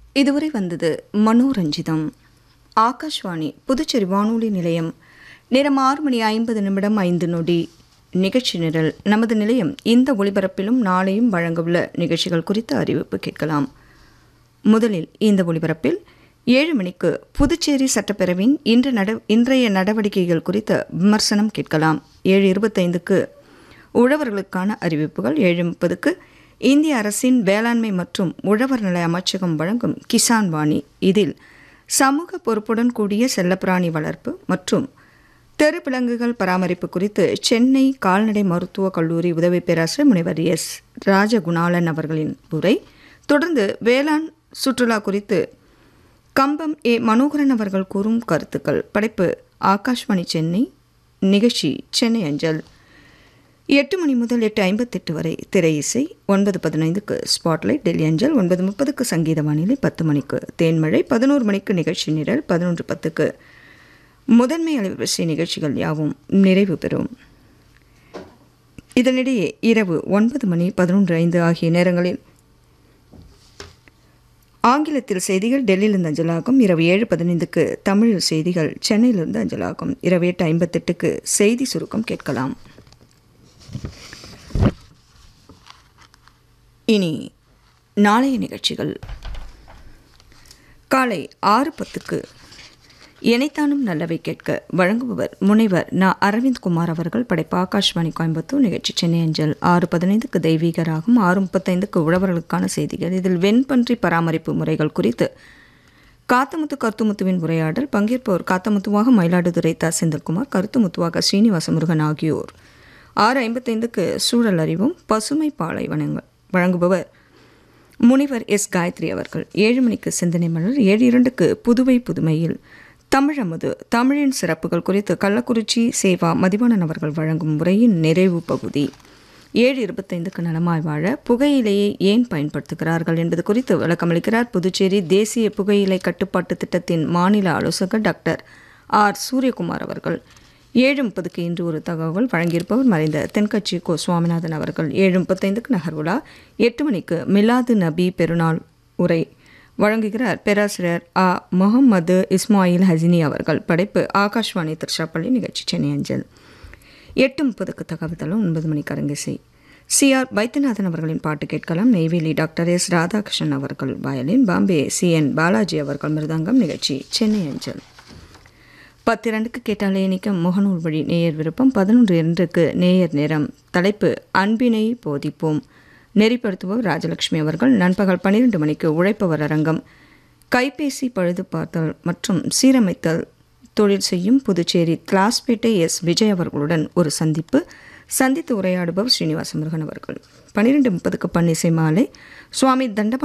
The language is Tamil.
இதுவரை வந்தது மனோரஞ்சிதம் ஆகாஷ்வாணி புதுச்சேரி வானொலி நிலையம் நேரம் ஆறு மணி ஐம்பது நிமிடம் ஐந்து நொடி நிகழ்ச்சி நிரல் நமது நிலையம் இந்த ஒளிபரப்பிலும் நாளையும் வழங்கவுள்ள நிகழ்ச்சிகள் குறித்த அறிவிப்பு கேட்கலாம் முதலில் இந்த ஒளிபரப்பில் ஏழு மணிக்கு புதுச்சேரி சட்டப்பேரவையின் இன்று நட இன்றைய நடவடிக்கைகள் குறித்த விமர்சனம் கேட்கலாம் ஏழு இருபத்தைந்துக்கு உழவர்களுக்கான அறிவிப்புகள் ஏழு முப்பதுக்கு இந்திய அரசின் வேளாண்மை மற்றும் உழவர் நல அமைச்சகம் வழங்கும் கிசான் வாணி இதில் சமூக பொறுப்புடன் கூடிய செல்லப்பிராணி வளர்ப்பு மற்றும் தெருவிலங்குகள் பராமரிப்பு குறித்து சென்னை கால்நடை மருத்துவக் கல்லூரி உதவி பேராசிரியர் முனைவர் எஸ் ராஜகுணாலன் அவர்களின் உரை தொடர்ந்து வேளாண் சுற்றுலா குறித்து கம்பம் ஏ மனோகரன் அவர்கள் கூறும் கருத்துக்கள் படைப்பு ஆகாஷ்வாணி சென்னை நிகழ்ச்சி சென்னை அஞ்சல் எட்டு மணி முதல் எட்டு ஐம்பத்தெட்டு வரை திரை இசை ஒன்பது பதினைந்துக்கு ஸ்பாட்லைட் டெல்லி அஞ்சல் ஒன்பது முப்பதுக்கு சங்கீத வானிலை பத்து மணிக்கு தேன்மழை பதினோரு மணிக்கு நிகழ்ச்சி நிரல் பதினொன்று பத்துக்கு முதன்மை அலைவரிசை நிகழ்ச்சிகள் யாவும் நிறைவு பெறும் இதனிடையே இரவு ஒன்பது மணி பதினொன்று ஐந்து ஆகிய நேரங்களில் ஆங்கிலத்தில் செய்திகள் டெல்லியிலிருந்து அஞ்சலாகும் இரவு ஏழு பதினைந்துக்கு தமிழில் செய்திகள் சென்னையிலிருந்து அஞ்சலாகும் இரவு எட்டு ஐம்பத்தெட்டுக்கு செய்தி சுருக்கம் கேட்கலாம் இனி நாளைய நிகழ்ச்சிகள் காலை ஆறு பத்துக்கு இணைத்தானும் நல்லவை கேட்க வழங்குபவர் முனைவர் ந அரவிந்த் குமார் அவர்கள் படைப்பு ஆகாஷ்வாணி கோயம்புத்தூர் நிகழ்ச்சி சென்னை அஞ்சல் ஆறு பதினைந்துக்கு தெய்வீக ராகம் ஆறு முப்பத்தைந்துக்கு உழவர்களுக்கான செய்திகள் இதில் வெண்பன்றி பராமரிப்பு முறைகள் குறித்து காத்தமுத்து கருத்துமுத்துவின் உரையாடல் பங்கேற்பவர் காத்தமுத்துவாக மயிலாடுதுறை த செந்தில்குமார் கருத்துமுத்துவாக ஸ்ரீனிவாச முருகன் ஆகியோர் ஆறு ஐம்பத்தைந்துக்கு சூழல் அறிவும் பசுமை பாலைவனங்கள் வழங்குபவர் முனிவர் எஸ் காயத்ரி அவர்கள் ஏழு மணிக்கு சிந்தனை மலர் ஏழு இரண்டுக்கு புதுவை புதுமையில் தமிழமுது தமிழின் சிறப்புகள் குறித்து கள்ளக்குறிச்சி சேவா மதிவாணன் அவர்கள் வழங்கும் முறையின் நிறைவு பகுதி ஏழு இருபத்தைந்துக்கு நலமாய் வாழ புகையிலையை ஏன் பயன்படுத்துகிறார்கள் என்பது குறித்து விளக்கமளிக்கிறார் புதுச்சேரி தேசிய புகையிலை கட்டுப்பாட்டு திட்டத்தின் மாநில ஆலோசகர் டாக்டர் ஆர் சூரியகுமார் அவர்கள் ஏழு முப்பதுக்கு இன்று ஒரு தகவல் வழங்கியிருப்பவர் மறைந்த தென்கட்சி கோ சுவாமிநாதன் அவர்கள் ஏழு முப்பத்தைந்துக்கு நகர்வுலா எட்டு மணிக்கு மிலாது நபி பெருநாள் உரை வழங்குகிறார் பேராசிரியர் ஆ முகமது இஸ்மாயில் ஹசினி அவர்கள் படைப்பு ஆகாஷ்வாணி திருச்சிராப்பள்ளி நிகழ்ச்சி சென்னை அஞ்சல் எட்டு முப்பதுக்கு தகவல்தலும் ஒன்பது மணிக்கு அரங்கிசை சி ஆர் வைத்தியநாதன் அவர்களின் பாட்டு கேட்கலாம் நெய்வேலி டாக்டர் எஸ் ராதாகிருஷ்ணன் அவர்கள் violin Bombay C N Balaji அவர்கள் மிருதங்கம் நிகழ்ச்சி சென்னை அஞ்சல் பத்து இரண்டுக்கு கேட்டாலே இணைக்க முகநூல் வழி நேயர் விருப்பம் பதினொன்று இரண்டுக்கு நேயர் நேரம் தலைப்பு அன்பினை போதிப்போம் நெறிப்படுத்துபவர் ராஜலட்சுமி அவர்கள் நண்பகல் பன்னிரண்டு மணிக்கு உழைப்பவர் அரங்கம் கைபேசி பழுது பார்த்தல் மற்றும் சீரமைத்தல் தொழில் செய்யும் புதுச்சேரி கிளாஸ்பேட்டை எஸ் விஜய் அவர்களுடன் ஒரு சந்திப்பு சந்தித்து உரையாடுபவர் ஸ்ரீனிவாச முருகன் அவர்கள் பன்னிரெண்டு முப்பதுக்கு பன்னிசை மாலை சுவாமி தண்ட